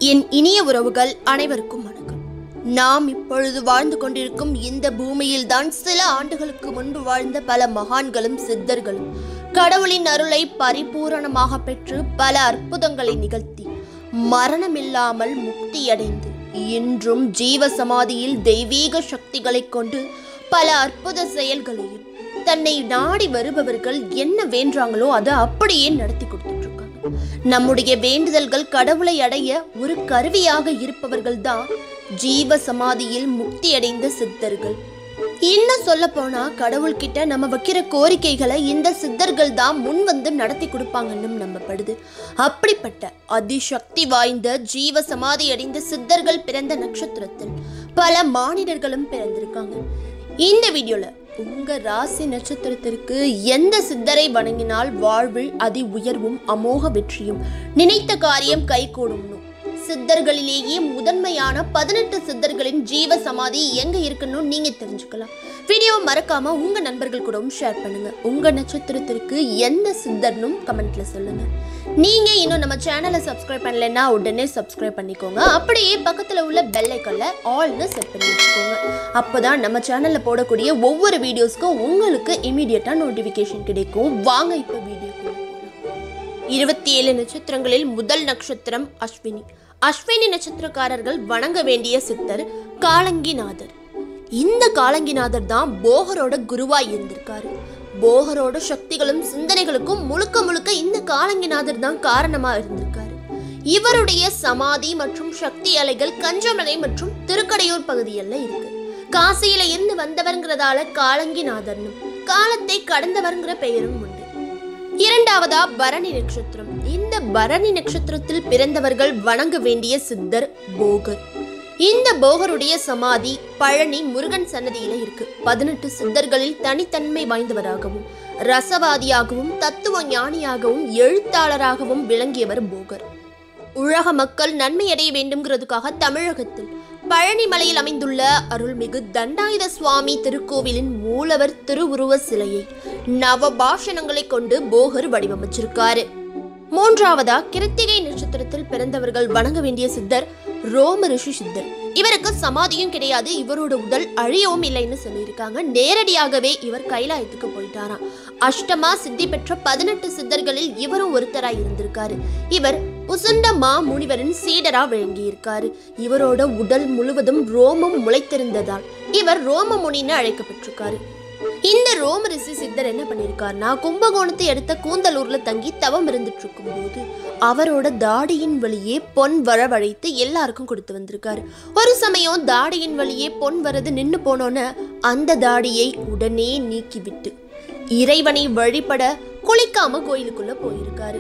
என் இனிய உறவுகள் அனைவருக்கும் வணக்கம் நாம் இப்பொழுது வாழ்ந்து கொண்டிருக்கும் இந்த பூமியில்தான் சில ஆண்டுகளுக்கு முன்பு வாழ்ந்த பல மகான்களும் சித்தர்களும் கடவுளின் அருளை பரிபூரணமாக பெற்று பல அற்புதங்களை நிகழ்த்தி மரணமில்லாமல் முக்தியடைந்து இன்றும் ஜீவ சமாதியில் தெய்வீக சக்திகளைக் கொண்டு பல அற்புத செயல்களையும் தன்னை நாடி வருபவர்கள் என்ன வேண்டாங்களோ அதை அப்படியே நடத்தி கொடுத்துட்டு இருக்காங்க நம்முடைய வேண்டுதல்கள் கடவுளை அடைய ஒரு கருவியாக இருப்பவர்கள் தான் ஜீவ சமாதியில் முக்தி அடைந்த சித்தர்கள் இன்னும் சொல்ல போனா கடவுள்கிட்ட நம்ம வைக்கிற கோரிக்கைகளை இந்த சித்தர்கள் தான் முன் வந்து நடத்தி கொடுப்பாங்கன்னு நம்பப்படுது அப்படிப்பட்ட அதிசக்தி வாய்ந்த ஜீவ சமாதி அடைந்த சித்தர்கள் பிறந்த நட்சத்திரத்தில் பல மானிடர்களும் பிறந்திருக்காங்க இந்த வீடியோல உங்க ராசி நட்சத்திரத்திற்கு எந்த சித்தரை வணங்கினால் வாழ்வில் அதி உயர்வும் அமோக வெற்றியும் நினைத்த காரியம் கைகூடும்னு சித்தர்களிலேயே முதன்மையான பதினெட்டு சித்தர்களின் ஜீவ சமாதி எங்க இருக்குன்னு நீங்க தெரிஞ்சுக்கலாம் வீடியோ மறக்காம உங்க நண்பர்கள் கூடவும் ஷேர் பண்ணுங்க உங்க நட்சத்திரத்திற்கு எந்த சித்தர்னும் கமெண்ட்ல சொல்லுங்க நீங்க இன்னும் நம்ம சேனலை சப்ஸ்கிரைப் பண்ணலைன்னா உடனே சப்ஸ்கிரைப் பண்ணிக்கோங்க அப்படியே பக்கத்துல உள்ள பெல் ஐக்கன்ல ஆல்னு செட் பண்ணி வச்சுக்கோங்க அப்பதான் நம்ம சேனல்ல போடக்கூடிய ஒவ்வொரு வீடியோஸ்க்கும் உங்களுக்கு இமீடியட்டா நோட்டிபிகேஷன் கிடைக்கும் வாங்க இப்ப வீடியோக்குள்ள போகலாம் இருபத்தி ஏழு நட்சத்திரங்களில் முதல் நட்சத்திரம் அஸ்வினி அஸ்வினி நட்சத்திரக்காரர்கள் வணங்க வேண்டிய சித்தர் காலங்கிநாதர் இந்த காலங்கிநாதர் தான் போகரோட குருவாய் இருந்திருக்காரு போகரோட சக்திகளும் சிந்தனைகளுக்கும் முழுக்க முழுக்க இந்த காலங்கிநாதர் தான் காரணமா இருந்திருக்காரு இவருடைய சமாதி மற்றும் சக்தி அலைகள் கஞ்சமலை மற்றும் திருக்கடையூர் பகுதியில் இருக்கு காசியில இருந்து வந்தவர்ங்கிறதால காலங்கிநாதர்னும் காலத்தை கடந்தவர்ங்கிற பெயரும் உண்டு இரண்டாவதா பரணி நட்சத்திரம் இந்த பரணி நட்சத்திரத்தில் பிறந்தவர்கள் வணங்க வேண்டிய சித்தர் போகர் இந்த போகருடைய சமாதி பழனி முருகன் சன்னதியில இருக்கு பதினெட்டு சித்தர்களில் தனித்தன்மை வாய்ந்தவராகவும் ரசவாதியாகவும் தத்துவ ஞானியாகவும் எழுத்தாளராகவும் விளங்கியவர் போகர் உலக மக்கள் நன்மை அடைய வேண்டும்ங்கிறதுக்காக தமிழகத்தில் பழனி மலையில் அமைந்துள்ள அருள்மிகு தண்டாயுத சுவாமி திருக்கோவிலின் மூலவர் திருவுருவ சிலையை நவபாஷணங்களை கொண்டு போகர் வடிவமைச்சிருக்காரு மூன்றாவதா கிருத்திகை நட்சத்திரத்தில் பிறந்தவர்கள் வணங்க வேண்டிய சித்தர் ரோம ரிஷி சித்தர் இவருக்கு சமாதியும் கிடையாது இவரோட உடல் அழியவும் இல்லைன்னு சொல்லியிருக்காங்க நேரடியாகவே இவர் கைலாயத்துக்கு போயிட்டாராம் அஷ்டமா சித்தி பெற்ற பதினெட்டு சித்தர்களில் இவரும் ஒருத்தராய் இருந்திருக்காரு இவர் புசுண்ட மா முனிவரின் சீடரா விளங்கியிருக்காரு இவரோட உடல் முழுவதும் ரோமம் முளைத்திருந்ததால் இவர் ரோம முனின்னு அழைக்கப்பட்டிருக்காரு இந்த ரோம ரிஷி சித்தர் என்ன பண்ணியிருக்காருன்னா கும்பகோணத்தை அடுத்த கூந்தலூர்ல தங்கி தவம் இருந்துட்டு இருக்கும்போது அவரோட தாடியின் வழியே பொன் வரவழைத்து எல்லாருக்கும் கொடுத்து வந்திருக்காரு ஒரு சமயம் தாடியின் வழியே பொன் வரது நின்னு போனோன்னு அந்த தாடியை உடனே நீக்கிவிட்டு இறைவனை வழிபட குளிக்காம கோயிலுக்குள்ள போயிருக்காரு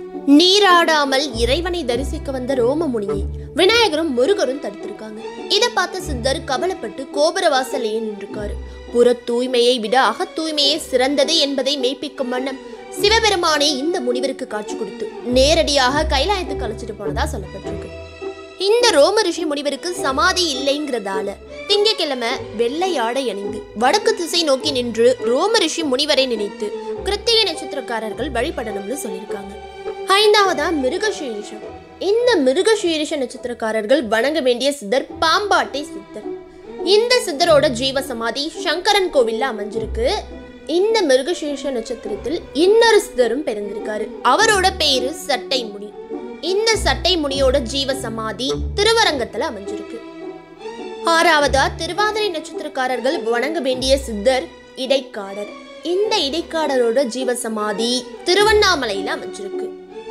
நீராடாமல் இறைவனை தரிசிக்க வந்த ரோமமுனியை விநாயகரும் முருகரும் தடுத்திருக்காங்க இதை பார்த்த சித்தர் கவலைப்பட்டு கோபுர வாசலையே நின்றுக்காரு புற தூய்மையை விட அகத் தூய்மையே சிறந்தது என்பதை மெய்ப்பிக்கும் வண்ணம் சிவபெருமானே இந்த முனிவருக்கு காட்சி கொடுத்து நேரடியாக கைலாயத்துக்கு அழைச்சிட்டு போனதா சொல்லப்பட்டிருக்கு இந்த ரோம ரிஷி முனிவருக்கு சமாதி இல்லைங்கிறதால திங்கக்கிழமை வெள்ளை ஆடை அணிந்து வடக்கு திசை நோக்கி நின்று ரோம ரிஷி முனிவரை நினைத்து கிருத்திகை நட்சத்திரக்காரர்கள் வழிபடணும்னு சொல்லியிருக்காங்க ஐந்தாவதா மிருகசீரிஷம் இந்த மிருகசீரிஷ நட்சத்திரக்காரர்கள் வணங்க வேண்டிய சித்தர் பாம்பாட்டை சித்தர் இந்த சித்தரோட ஜீவ சமாதி சங்கரன் கோவில்ல அமைஞ்சிருக்கு இந்த மிருகசீரிஷ நட்சத்திரத்தில் இன்னொரு சித்தரும் பிறந்திருக்காரு அவரோட பேரு சட்டை முனி இந்த சட்டை முனியோட ஜீவ சமாதி திருவரங்கத்துல அமைஞ்சிருக்கு ஆறாவதா திருவாதிரை நட்சத்திரக்காரர்கள் வணங்க வேண்டிய சித்தர் இடைக்காடர் இந்த இடைக்காடரோட ஜீவ சமாதி திருவண்ணாமலையில அமைஞ்சிருக்கு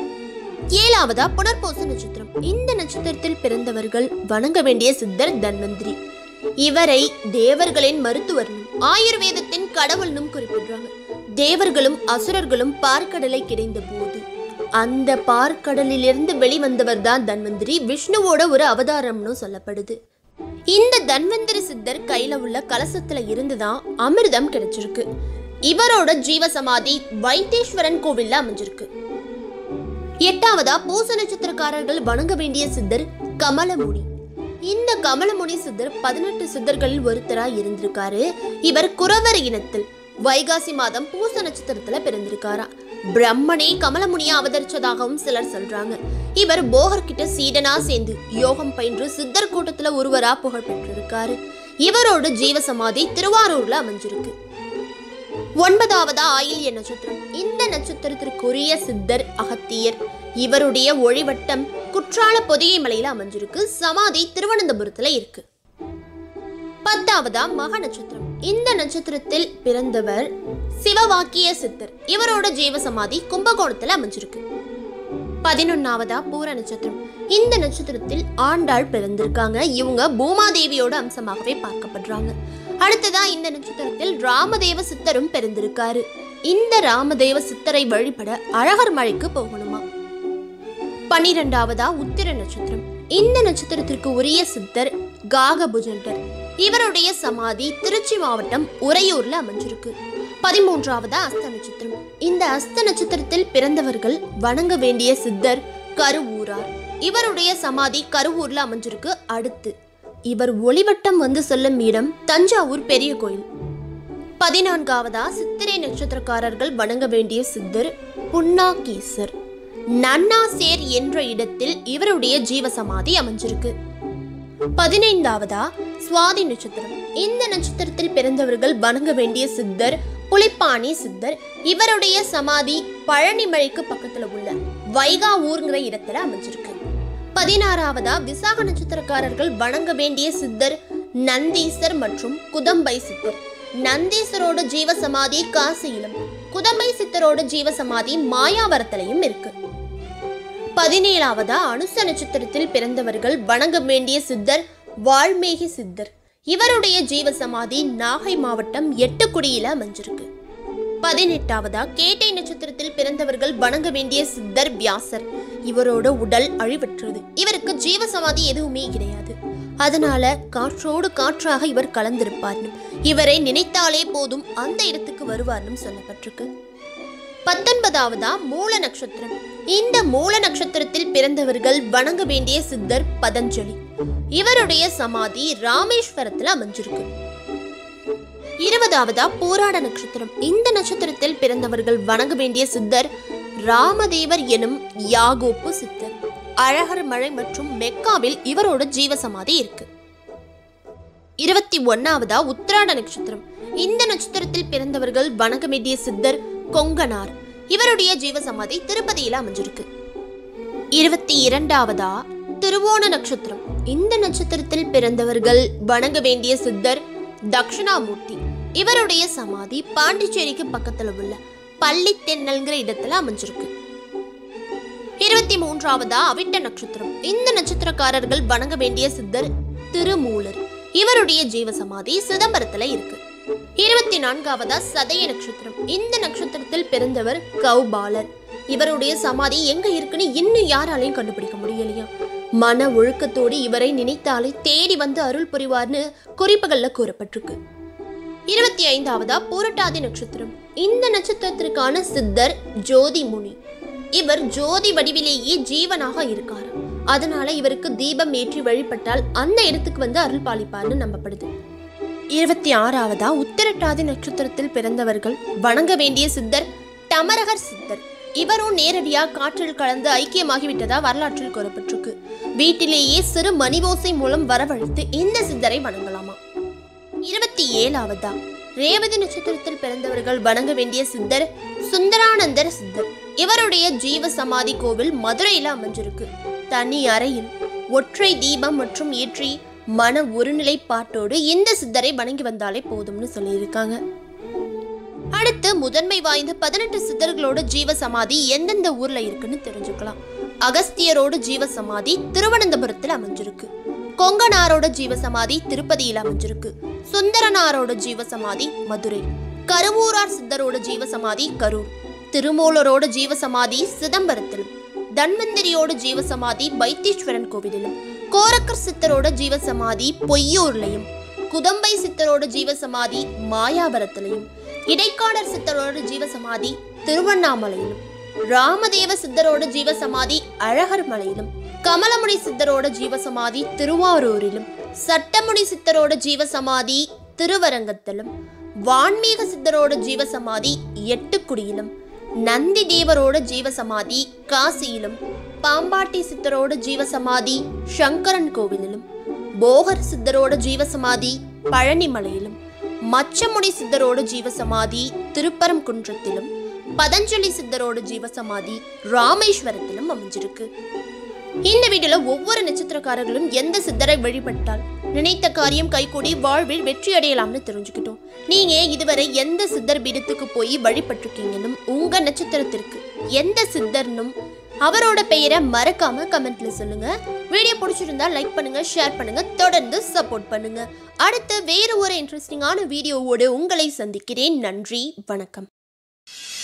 ஏழாவதா புனர்பூச நட்சத்திரம் இந்த நட்சத்திரத்தில் பிறந்தவர்கள் வணங்க வேண்டிய சித்தர் தன்வந்திரி இவரை தேவர்களின் மருத்துவர்னும் ஆயுர்வேதத்தின் கடவுள்னும் குறிப்பிடுறாங்க தேவர்களும் அசுரர்களும் பார்க்கடலை கிடைந்த போது அந்த பார்க்கடலிலிருந்து வெளிவந்தவர் தான் தன்வந்திரி விஷ்ணுவோட ஒரு அவதாரம்னு சொல்லப்படுது இந்த தன்வந்திரி சித்தர் கையில உள்ள கலசத்துல இருந்துதான் அமிர்தம் கிடைச்சிருக்கு இவரோட ஜீவ சமாதி வைத்தீஸ்வரன் கோவில்ல அமைஞ்சிருக்கு எட்டாவதா பூச நட்சத்திரக்காரர்கள் வணங்க வேண்டிய சித்தர் கமலமுனி இந்த கமலமுனி சித்தர் பதினெட்டு சித்தர்களில் ஒருத்தராய் இருந்திருக்காரு இவர் குறவர் இனத்தில் வைகாசி மாதம் பூச நட்சத்திரத்துல பிறந்திருக்காரா பிரம்மனே கமலமுனியா அவதரிச்சதாகவும் சிலர் சொல்றாங்க இவர் போகர் கிட்ட சீடனா சேர்ந்து யோகம் பயின்று சித்தர் கூட்டத்துல ஒருவரா புகழ் பெற்றிருக்காரு இவரோட ஜீவசமாதி திருவாரூர்ல அமைஞ்சிருக்கு ஒன்பதாவதா ஆயில்ய நட்சத்திரம் இந்த நட்சத்திரத்திற்குரிய சித்தர் அகத்தியர் இவருடைய ஒளிவட்டம் குற்றால பொதிகை மலையில அமைஞ்சிருக்கு சமாதி திருவனந்தபுரத்துல இருக்கு பத்தாவதா மக நட்சத்திரம் இந்த நட்சத்திரத்தில் பிறந்தவர் சிவவாக்கிய சித்தர் இவரோட ஜீவசமாதி கும்பகோணத்துல அமைஞ்சிருக்கு பதினொன்னாவதா பூர நட்சத்திரம் இந்த நட்சத்திரத்தில் ஆண்டாள் பிறந்திருக்காங்க இவங்க பூமாதேவியோட அம்சமாகவே பார்க்கப்படுறாங்க அடுத்ததா இந்த நட்சத்திரத்தில் ராமதேவ சித்தரும் பிறந்திருக்காரு இந்த ராமதேவ சித்தரை வழிபட அழகர் மலைக்கு போகணுமா பன்னிரெண்டாவதா உத்திர நட்சத்திரம் இந்த நட்சத்திரத்திற்கு உரிய சித்தர் காகபுஜண்டர் இவருடைய சமாதி திருச்சி மாவட்டம் உறையூர்ல அமைஞ்சிருக்கு பதிமூன்றாவதா அஸ்த நட்சத்திரம் இந்த அஸ்த நட்சத்திரத்தில் பிறந்தவர்கள் வணங்க வேண்டிய சித்தர் கருவூரார் இவருடைய சமாதி கருவூர்ல அமைஞ்சிருக்கு அடுத்து இவர் ஒளிவட்டம் வந்து செல்லும் இடம் தஞ்சாவூர் பெரிய கோயில் பதினான்காவதா சித்திரை நட்சத்திரக்காரர்கள் வணங்க வேண்டிய சித்தர் புன்னாகீசர் நன்னாசேர் என்ற இடத்தில் இவருடைய ஜீவசமாதி அமைஞ்சிருக்கு பதினைந்தாவதா சுவாதி நட்சத்திரம் இந்த நட்சத்திரத்தில் பிறந்தவர்கள் வணங்க வேண்டிய சித்தர் புலிப்பாணி சித்தர் இவருடைய சமாதி பழனிமலைக்கு பக்கத்துல உள்ள வைகா ஊருங்கிற இடத்துல அமைஞ்சிருக்கு பதினாறாவதா விசாக நட்சத்திரக்காரர்கள் வணங்க வேண்டிய சித்தர் நந்தீசர் மற்றும் குதம்பை சித்தர் நந்தீசரோட ஜீவசமாதி காசியிலும் குதம்பை சித்தரோட ஜீவசமாதி மாயாவரத்திலையும் இருக்கு பதினேழாவதா அனுச நட்சத்திரத்தில் பிறந்தவர்கள் வணங்க வேண்டிய சித்தர் வால்மீகி சித்தர் இவருடைய ஜீவசமாதி நாகை மாவட்டம் எட்டுக்குடியில அமைஞ்சிருக்கு பதினெட்டாவதா கேட்டை நட்சத்திரத்தில் பிறந்தவர்கள் வணங்க வேண்டிய சித்தர் வியாசர் இவரோட உடல் அழிவற்றது இவருக்கு ஜீவசமாதி எதுவுமே கிடையாது அதனால காற்றோடு காற்றாக இவர் கலந்திருப்பார்னு இவரை நினைத்தாலே போதும் அந்த இடத்துக்கு வருவார்னு சொல்லப்பட்டிருக்கு பத்தொன்பதாவதா மூல நட்சத்திரம் இந்த மூல நட்சத்திரத்தில் பிறந்தவர்கள் வணங்க வேண்டிய சித்தர் பதஞ்சலி இவருடைய சமாதி ராமேஸ்வரத்துல அமைஞ்சிருக்கு இருபதாவதா போராட நட்சத்திரம் இந்த நட்சத்திரத்தில் பிறந்தவர்கள் வணங்க வேண்டிய சித்தர் ராமதேவர் எனும் யாகோப்பு சித்தர் அழகர் மலை மற்றும் மெக்காவில் இவரோட ஜீவசமாதி இருக்கு இருபத்தி ஒன்னாவதா உத்திராட நட்சத்திரம் இந்த நட்சத்திரத்தில் பிறந்தவர்கள் வணங்க வேண்டிய சித்தர் கொங்கனார் இவருடைய ஜீவசமாதி திருப்பதியில அமைஞ்சிருக்கு இருபத்தி இரண்டாவதா திருவோண நட்சத்திரம் இந்த நட்சத்திரத்தில் பிறந்தவர்கள் வணங்க வேண்டிய சித்தர் தக்ஷணாமூர்த்தி இவருடைய சமாதி பாண்டிச்சேரிக்கு பக்கத்துல உள்ள பள்ளி தென்னல்ங்கிற இடத்துல அமைஞ்சிருக்கு இருபத்தி மூன்றாவதா அவிட்ட நட்சத்திரம் இந்த நட்சத்திரக்காரர்கள் வணங்க வேண்டிய சித்தர் திருமூலர் இவருடைய ஜீவசமாதி சிதம்பரத்துல இருக்கு இருபத்தி நான்காவதா சதய நட்சத்திரம் இந்த நட்சத்திரத்தில் பிறந்தவர் கௌபாலர் இவருடைய சமாதி எங்க இருக்குன்னு இன்னும் யாராலையும் கண்டுபிடிக்க முடியலையா மன ஒழுக்கத்தோடு இவரை நினைத்தாலே தேடி வந்து அருள் புரிவார்னு குறிப்புகள்ல கூறப்பட்டிருக்கு இருபத்தி ஐந்தாவதா பூரட்டாதி நட்சத்திரம் இந்த நட்சத்திரத்திற்கான சித்தர் ஜோதி முனி இவர் ஜோதி வடிவிலேயே ஜீவனாக இருக்கார் அதனால இவருக்கு தீபம் ஏற்றி வழிபட்டால் அந்த இடத்துக்கு வந்து அருள் பாலிப்பார்னு நம்பப்படுது இருபத்தி ஆறாவதா உத்திரட்டாதி நட்சத்திரத்தில் பிறந்தவர்கள் வணங்க வேண்டிய சித்தர் தமரகர் சித்தர் இவரும் நேரடியா காற்றில் கலந்து ஐக்கியமாகிவிட்டதா வரலாற்றில் கூறப்பட்டிருக்கு வீட்டிலேயே சிறு மணிவோசை மூலம் வரவழைத்து இந்த சித்தரை வணங்கலாமா இருபத்தி ஏழாவதா ரேவதி நட்சத்திரத்தில் பிறந்தவர்கள் வணங்க வேண்டிய சித்தர் சுந்தரானந்தர் சித்தர் இவருடைய ஜீவ சமாதி கோவில் மதுரையில அமைஞ்சிருக்கு தனி அறையில் ஒற்றை தீபம் மற்றும் ஏற்றி மன ஒருநிலைப்பாட்டோடு இந்த சித்தரை வணங்கி வந்தாலே போதும்னு சொல்லியிருக்காங்க அடுத்து முதன்மை வாய்ந்த பதினெட்டு சித்தர்களோட ஜீவ சமாதி எந்தெந்த ஊர்ல இருக்குன்னு தெரிஞ்சுக்கலாம் அகஸ்தியரோட ஜீவ சமாதி திருவனந்தபுரத்தில் அமைஞ்சிருக்கு கொங்கனாரோட ஜீவ சமாதி திருப்பதியில் அமைஞ்சிருக்கு சுந்தரனாரோட ஜீவ சமாதி மதுரை கருவூரார் சித்தரோட ஜீவ சமாதி கரூர் திருமூலரோட ஜீவ சமாதி சிதம்பரத்திலும் தன்வந்திரியோட ஜீவ சமாதி வைத்தீஸ்வரன் கோவிலிலும் கோரக்கர் சித்தரோட ஜீவ சமாதி பொய்யூர்லையும் குதம்பை சித்தரோட ஜீவ சமாதி மாயாவரத்திலையும் இடைக்காடர் சித்தரோட ஜீவ சமாதி திருவண்ணாமலையிலும் ராமதேவ சித்தரோட ஜீவ சமாதி அழகர் மலையிலும் கமலமுனி சித்தரோட ஜீவ சமாதி திருவாரூரிலும் சட்டமுனி சித்தரோட ஜீவ சமாதி திருவரங்கத்திலும் வான்மீக சித்தரோட ஜீவ சமாதி எட்டுக்குடியிலும் நந்தி தேவரோட ஜீவ சமாதி காசியிலும் பாம்பாட்டி சித்தரோட ஜீவசமாதி சங்கரன் கோவிலிலும் போகர் சித்தரோட ஜீவசமாதி பழனிமலையிலும் மச்சமுடி சித்தரோட ஜீவசமாதி திருப்பரங்குன்றத்திலும் பதஞ்சலி சித்தரோட ஜீவசமாதி ராமேஸ்வரத்திலும் அமைஞ்சிருக்கு இந்த வீடியோல ஒவ்வொரு நட்சத்திரக்காரர்களும் எந்த சித்தரை வழிபட்டால் நினைத்த காரியம் கைகூடி வாழ்வில் வெற்றி அடையலாம்னு தெரிஞ்சுக்கிட்டோம் நீங்க இதுவரை எந்த சித்தர் பீடத்துக்கு போய் வழிபட்டிருக்கீங்கன்னு உங்க நட்சத்திரத்திற்கு எந்த சித்தர்னும் அவரோட பெயரை மறக்காம கமெண்ட்ல சொல்லுங்க வீடியோ பிடிச்சிருந்தா லைக் பண்ணுங்க ஷேர் பண்ணுங்க தொடர்ந்து சப்போர்ட் பண்ணுங்க அடுத்து வேறு ஒரு இன்ட்ரெஸ்டிங்கான வீடியோவோடு உங்களை சந்திக்கிறேன் நன்றி வணக்கம்